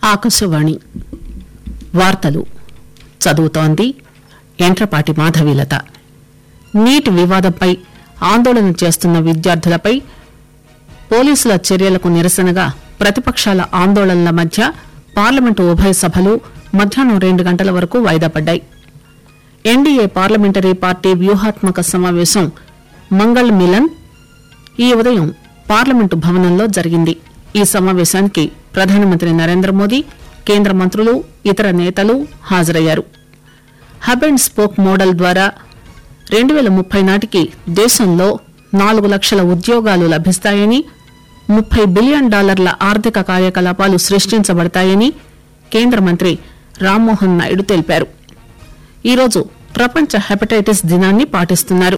ఆకాశవాణి వార్తలు చదువుతోంది ఎంట్రపాటి మాధవీలత నీట్ వివాదంపై ఆందోళన చేస్తున్న విద్యార్థులపై పోలీసుల చర్యలకు నిరసనగా ప్రతిపక్షాల ఆందోళనల మధ్య పార్లమెంటు ఉభయ సభలు మధ్యాహ్నం రెండు గంటల వరకు వాయిదా పడ్డాయి ఎన్డీఏ పార్లమెంటరీ పార్టీ వ్యూహాత్మక సమావేశం మంగళ్ మిలన్ ఈ ఉదయం పార్లమెంటు భవనంలో జరిగింది ఈ సమావేశానికి ప్రధానమంత్రి నరేంద్ర మోదీ కేంద్ర మంత్రులు ఇతర నేతలు హాజరయ్యారు హబ్ అండ్ స్పోక్ మోడల్ ద్వారా రెండు పేల ముప్పై నాటికి దేశంలో నాలుగు లక్షల ఉద్యోగాలు లభిస్తాయని ముప్పై బిలియన్ డాలర్ల ఆర్థిక కార్యకలాపాలు సృష్టించబడతాయని కేంద్ర మంత్రి రామ్మోహన్ నాయుడు తెలిపారు ఈరోజు ప్రపంచ హెపటైటిస్ దినాన్ని పాటిస్తున్నారు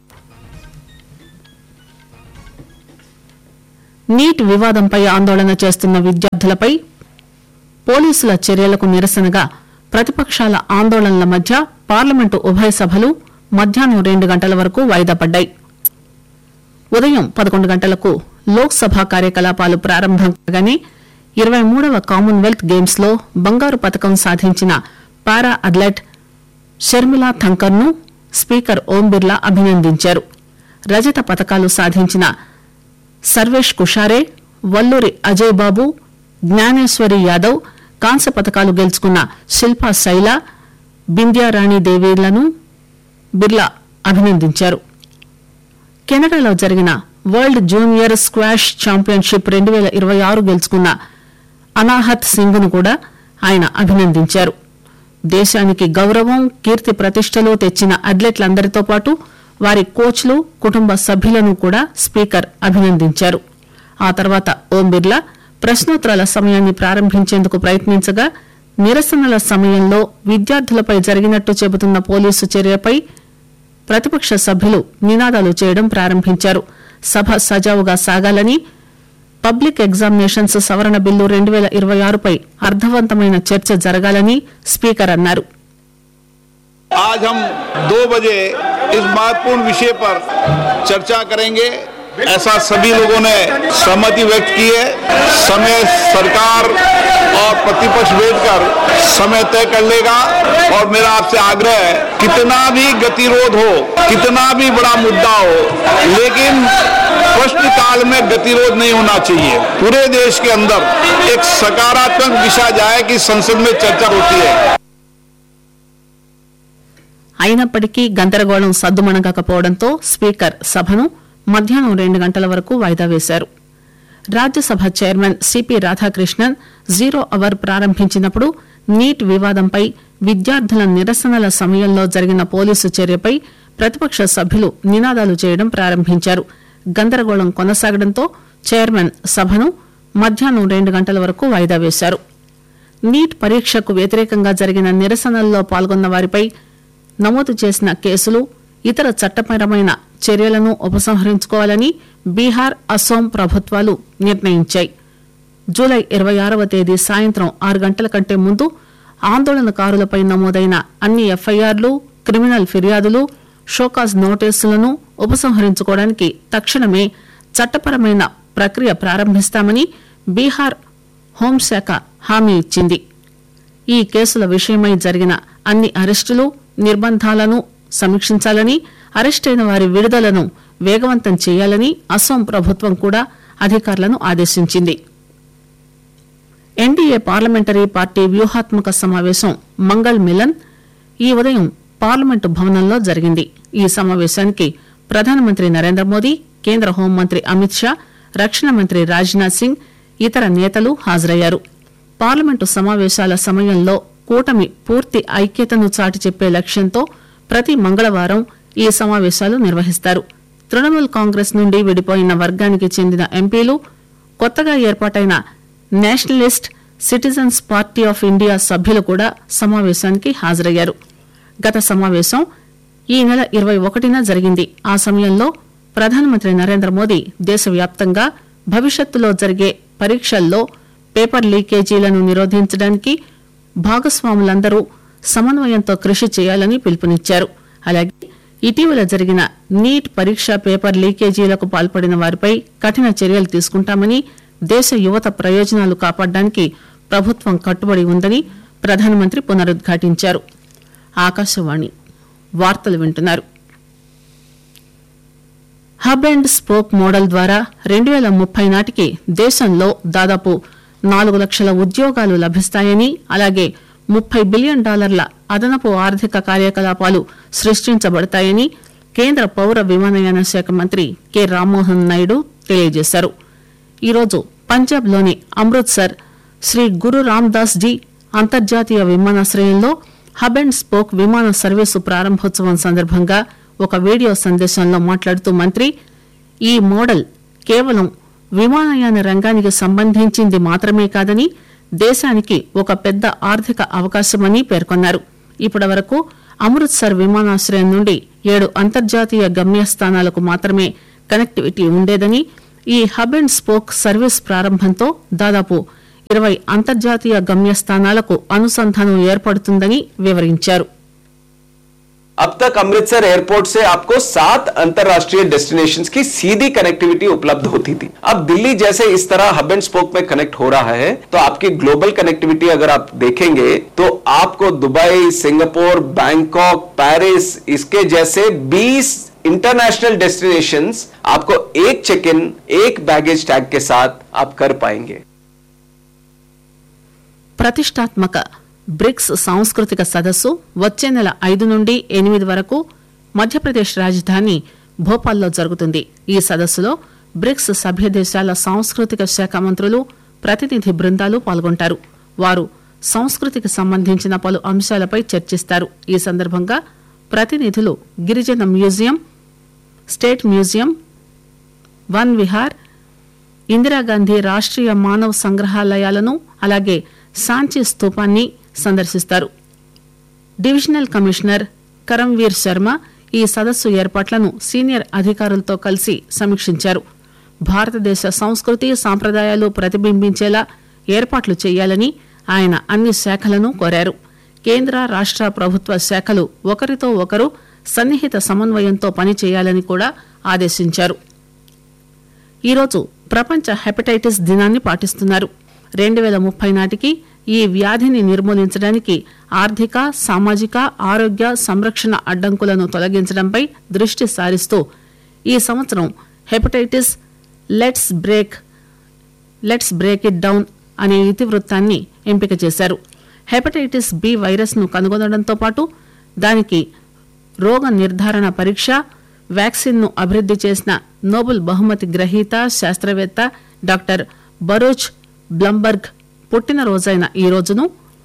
నీట్ వివాదంపై ఆందోళన చేస్తున్న విద్యార్థులపై పోలీసుల చర్యలకు నిరసనగా ప్రతిపక్షాల ఆందోళనల మధ్య పార్లమెంటు ఉభయ సభలు మధ్యాహ్నం రెండు గంటల వరకు వాయిదా పడ్డాయి ఉదయం పదకొండు గంటలకు లోక్ సభ కార్యకలాపాలు ప్రారంభం కాగానే ఇరవై మూడవ కామన్వెల్త్ గేమ్స్ లో బంగారు పథకం సాధించిన పారా అథ్లెట్ షర్మిలా థంకర్ ను స్పీకర్ ఓం బిర్లా అభినందించారు రజత పథకాలు సాధించిన సర్వేష్ కుషారే వల్లూరి అజయ్ బాబు జ్ఞానేశ్వరి యాదవ్ కాంస్య పథకాలు గెలుచుకున్న శిల్పా శైల బింద్యారాణి దేవీలను బిర్లా అభినందించారు కెనడాలో జరిగిన వరల్డ్ జూనియర్ స్క్వాష్ ఛాంపియన్షిప్ రెండు పేల ఇరవై ఆరు గెలుచుకున్న అనాహత్ సింగ్ ను కూడా ఆయన అభినందించారు దేశానికి గౌరవం కీర్తి ప్రతిష్టలు తెచ్చిన అథ్లెట్లందరితో పాటు వారి కోచ్లు కుటుంబ సభ్యులను కూడా స్పీకర్ అభినందించారు ఆ తర్వాత ఓం బిర్లా ప్రశ్నోత్తరాల సమయాన్ని ప్రారంభించేందుకు ప్రయత్నించగా నిరసనల సమయంలో విద్యార్థులపై జరిగినట్టు చెబుతున్న పోలీసు చర్యపై ప్రతిపక్ష సభ్యులు నినాదాలు చేయడం ప్రారంభించారు సభ సజావుగా సాగాలని పబ్లిక్ ఎగ్జామినేషన్స్ సవరణ బిల్లు రెండు పేల ఇరవై ఆరుపై అర్థవంతమైన చర్చ జరగాలని స్పీకర్ అన్నారు आज हम दो बजे इस महत्वपूर्ण विषय पर चर्चा करेंगे ऐसा सभी लोगों ने सहमति व्यक्त की है समय सरकार और प्रतिपक्ष बैठकर समय तय कर लेगा और मेरा आपसे आग्रह है कितना भी गतिरोध हो कितना भी बड़ा मुद्दा हो लेकिन प्रश्नकाल में गतिरोध नहीं होना चाहिए पूरे देश के अंदर एक सकारात्मक दिशा जाए कि संसद में चर्चा होती है అయినప్పటికీ గందరగోళం సద్దుమణగకపోవడంతో స్పీకర్ సభను మధ్యాహ్నం రెండు గంటల వరకు వాయిదా వేశారు Rajya Sabha chairman C P Radhakrishnan zero hour ప్రారంభించినప్పుడు నీట్ వివాదంపై విద్యార్థుల నిరసనల సమయంలో జరిగిన పోలీసు చర్యపై ప్రతిపక్ష సభ్యులు నినాదాలు చేయడం ప్రారంభించారు గందరగోళం కొనసాగడంతో చైర్మన్ సభను మధ్యాహ్నం రెండు గంటల వరకు వాయిదా వేశారు నీట్ పరీక్షకు వ్యతిరేకంగా జరిగిన నిరసనల్లో పాల్గొన్న వారిపై నమోదు చేసిన కేసులు ఇతర చట్టపరమైన చర్యలను ఉపసంహరించుకోవాలని బీహార్ అస్సోం ప్రభుత్వాలు నిర్ణయించాయి జూలై ఇరవై ఆరవ తేదీ సాయంత్రం ఆరు గంటల కంటే ముందు ఆందోళనకారులపై నమోదైన అన్ని ఎఫ్ఐఆర్లు క్రిమినల్ ఫిర్యాదులు షోకాజ్ నోటీసులను ఉపసంహరించుకోవడానికి తక్షణమే చట్టపరమైన ప్రక్రియ ప్రారంభిస్తామని బీహార్ హోంశాఖ హామీ ఇచ్చింది ఈ కేసుల విషయమై జరిగిన అన్ని అరెస్టులు నిర్బంధాలను సమీక్షించాలని అరెస్టైన వారి విడుదలను వేగవంతం చేయాలని అస్సాం ప్రభుత్వం కూడా అధికారులను ఆదేశించింది ఎన్డీఏ పార్లమెంటరీ పార్టీ వ్యూహాత్మక సమావేశం మంగళ్ మిలన్ ఈ ఉదయం పార్లమెంటు భవనంలో జరిగింది ఈ సమావేశానికి ప్రధానమంత్రి నరేంద్ర మోదీ కేంద్ర హోంమంత్రి అమిత్ షా రక్షణ మంత్రి రాజ్నాథ్ సింగ్ ఇతర నేతలు హాజరయ్యారు పార్లమెంటు సమావేశాల సమయంలో కూటమి పూర్తి ఐక్యతను చాటి చెప్పే లక్ష్యంతో ప్రతి మంగళవారం ఈ సమావేశాలు నిర్వహిస్తారు తృణమూల్ కాంగ్రెస్ నుండి విడిపోయిన వర్గానికి చెందిన ఎంపీలు కొత్తగా ఏర్పాటైన nationalist citizens party of India సభ్యులు కూడా సమావేశానికి హాజరయ్యారు గత సమావేశం ఈ నెల ఇరవై ఒకటిన జరిగింది ఆ సమయంలో ప్రధానమంత్రి నరేంద్ర మోదీ దేశవ్యాప్తంగా భవిష్యత్తులో జరిగే పరీక్షల్లో పేపర్ లీకేజీలను నిరోధించడానికి భాగస్వాములందరూ సమన్వయంతో కృషి చేయాలని పిలుపునిచ్చారు అలాగే ఇటీవల జరిగిన నీట్ పరీక్ష పేపర్ లీకేజీలకు పాల్పడిన వారిపై కఠిన చర్యలు తీసుకుంటామని దేశ యువత ప్రయోజనాలు కాపాడడానికి ప్రభుత్వం కట్టుబడి ఉందని ప్రధానమంత్రి పునరుద్ఘాటించారు ఆకాశవాణి వార్తలు వింటున్నారు హబ్ అండ్ స్పోక్ మోడల్ ద్వారా రెండు వేల ముప్పై నాటికి దేశంలో దాదాపు నాలుగు లక్షల ఉద్యోగాలు లభిస్తాయని అలాగే ముప్పై బిలియన్ డాలర్ల అదనపు ఆర్థిక కార్యకలాపాలు సృష్టించబడతాయని కేంద్ర పౌర విమానయాన శాఖ మంత్రి కె రామ్మోహన్ నాయుడు తెలియజేశారు ఈరోజు పంజాబ్లోని అమృత్సర్ శ్రీ గురు రామ్దాస్ జీ అంతర్జాతీయ విమానాశ్రయంలో హబ్ అండ్ స్పోక్ విమాన సర్వీసు ప్రారంభోత్సవం సందర్భంగా ఒక వీడియో సందేశంలో మాట్లాడుతూ మంత్రి ఈ మోడల్ కేవలం విమానయాన రంగానికి సంబంధించింది మాత్రమే కాదని దేశానికి ఒక పెద్ద ఆర్థిక అవకాశమని పేర్కొన్నారు ఇప్పటి వరకు అమృత్సర్ విమానాశ్రయం నుండి ఏడు అంతర్జాతీయ గమ్యస్థానాలకు మాత్రమే కనెక్టివిటీ ఉండేదని ఈ హబ్ అండ్ స్పోక్ సర్వీస్ ప్రారంభంతో దాదాపు ఇరవై అంతర్జాతీయ గమ్యస్థానాలకు అనుసంధానం ఏర్పడుతుందని వివరించారు अब तक अमृतसर एयरपोर्ट से आपको सात अंतरराष्ट्रीय डेस्टिनेशंस की सीधी कनेक्टिविटी उपलब्ध होती थी अब दिल्ली जैसे इस तरह हब एंड स्पोक में कनेक्ट हो रहा है तो आपकी ग्लोबल कनेक्टिविटी अगर आप देखेंगे तो आपको दुबई सिंगापुर बैंकॉक पेरिस इसके जैसे 20 इंटरनेशनल डेस्टिनेशंस आपको एक चेक इन एक बैगेज टैग के साथ आप कर पाएंगे ప్రతిష్టాత్మక బ్రిక్స్ సాంస్కృతిక సదస్సు వచ్చే నెల ఐదు నుండి ఎనిమిది వరకు మధ్యప్రదేశ్ రాజధాని భోపాల్లో జరుగుతుంది ఈ సదస్సులో బ్రిక్స్ సభ్య దేశాల సాంస్కృతిక శాఖ మంత్రులు ప్రతినిధి బృందాలు పాల్గొంటారు వారు సంస్కృతికి సంబంధించిన పలు అంశాలపై చర్చిస్తారు ఈ సందర్భంగా ప్రతినిధులు గిరిజన museum state museum Van Vihar Indira Gandhi Rashtriya Manav సంగ్రహాలయాలను అలాగే సాంచి స్తూపాన్ని సందర్శిస్తారు డివిజనల్ కమిషనర్ కరంవీర్ శర్మ ఈ సదస్సు ఏర్పాట్లను సీనియర్ అధికారులతో కలిసి సమీక్షించారు భారతదేశ సంస్కృతి సాంప్రదాయాలు ప్రతిబింబించేలా ఏర్పాట్లు చేయాలని ఆయన అన్ని శాఖలను కోరారు కేంద్ర రాష్ట ప్రభుత్వ శాఖలు ఒకరితో ఒకరు సన్నిహిత సమన్వయంతో పనిచేయాలని కూడా ఆదేశించారు ఈరోజు ప్రపంచ హెపటైటిస్ దినాన్ని పాటిస్తున్నారు రెండు వేల ముప్పై నాటికి ఈ వ్యాధిని నిర్మూలించడానికి ఆర్థిక సామాజిక ఆరోగ్య సంరక్షణ అడ్డంకులను తొలగించడంపై దృష్టి సారిస్తూ ఈ సంవత్సరం hepatitis let's break let's break it down అనే ఇతివృత్తాన్ని ఎంపిక చేశారు హెపటైటిస్ బి వైరస్ ను కనుగొనడంతో పాటు దానికి రోగ నిర్ధారణ పరీక్ష వ్యాక్సిన్ ను అభివృద్ది చేసిన నోబెల్ బహుమతి గ్రహీత శాస్త్రవేత్త డాక్టర్ బరోచ్ బ్లంబర్గ్ పుట్టినరోజైన ఈ రోజును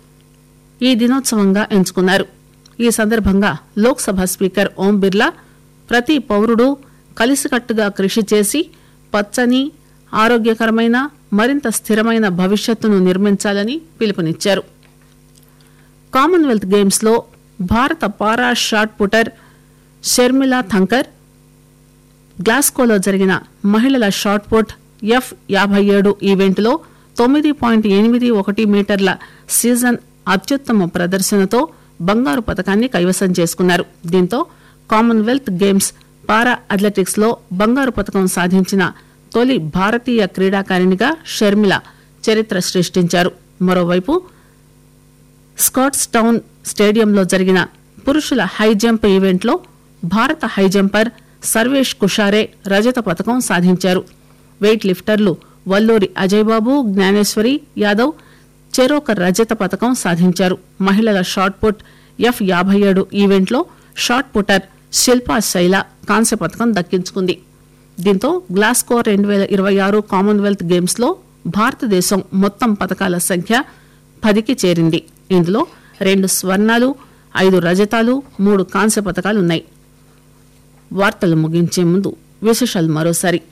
ఈ దినోత్సవంగా ఎంచుకున్నారు ఈ సందర్భంగా లోక్సభ స్పీకర్ ఓం బిర్లా ప్రతి పౌరుడు కలిసికట్టుగా కృషి చేసి పచ్చని ఆరోగ్యకరమైన మరింత స్థిరమైన భవిష్యత్తును నిర్మించాలని పిలుపునిచ్చారు కామన్వెల్త్ గేమ్స్ లో భారత పారా షాట్ పుటర్ షర్మిలా థంకర్ గ్లాస్కోలో జరిగిన మహిళల షాట్ పుట్ ఎఫ్ యాభై ఏడు ఈవెంట్లో తొమ్మిది పాయింట్ ఎనిమిది ఒకటి మీటర్ల సీజన్ అత్యుత్తమ ప్రదర్శనతో బంగారు పథకాన్ని కైవసం చేసుకున్నారు దీంతో కామన్వెల్త్ గేమ్స్ పారా అథ్లెటిక్స్ లో బంగారు పథకం సాధించిన తొలి భారతీయ క్రీడాకారిణిగా షర్మిల చరిత్ర సృష్టించారు మరోవైపు స్కాట్స్ టౌన్ స్టేడియంలో జరిగిన పురుషుల హై జంప్ ఈవెంట్లో భారత హై జంపర్ సర్వేష్ కుషారే రజత పథకం సాధించారు వెయిట్ లిఫ్టర్లు వల్లూరి అజయ్ బాబు జ్ఞానేశ్వరి యాదవ్ చెరోక రజత పథకం సాధించారు మహిళల షాట్ పుట్ ఎఫ్ యాభై ఏడు ఈవెంట్లో షాట్ పుటర్ శిల్పా శైల కాంస్య పథకం దక్కించుకుంది దీంతో గ్లాస్కో రెండు వేల ఇరవై ఆరు కామన్వెల్త్ గేమ్స్ లో భారతదేశం మొత్తం పథకాల సంఖ్య పదికి చేరింది ఇందులో రెండు స్వర్ణాలు ఐదు రజతాలు మూడు కాంస్య పథకాలున్నాయి వార్తలు ముగించే ముందు విశేషాలు మరోసారి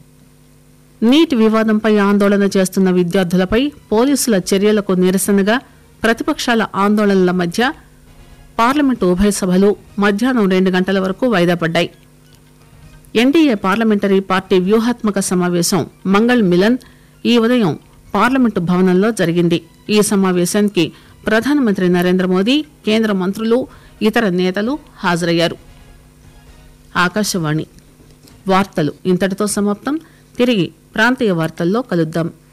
నీట్ వివాదంపై ఆందోళన చేస్తున్న విద్యార్థులపై పోలీసుల చర్యలకు నిరసనగా ప్రతిపక్షాల ఆందోళనల మధ్య పార్లమెంటు ఉభయ సభలు మధ్యాహ్నం రెండు గంటల వరకు వాయిదా పడ్డాయి ఎన్డీఏ పార్లమెంటరీ పార్టీ వ్యూహాత్మక సమావేశం మంగళ్ మిలన్ ఈ ఉదయం పార్లమెంటు భవనంలో జరిగింది ఈ సమావేశానికి ప్రధానమంత్రి నరేంద్ర మోదీ కేంద్ర మంత్రులు ఇతర నేతలు హాజరయ్యారు ఆకాశవాణి వార్తలు ఇంతటితో సమాప్తం తిరిగి ప్రాంతీయ వార్తల్లో కలుద్దాం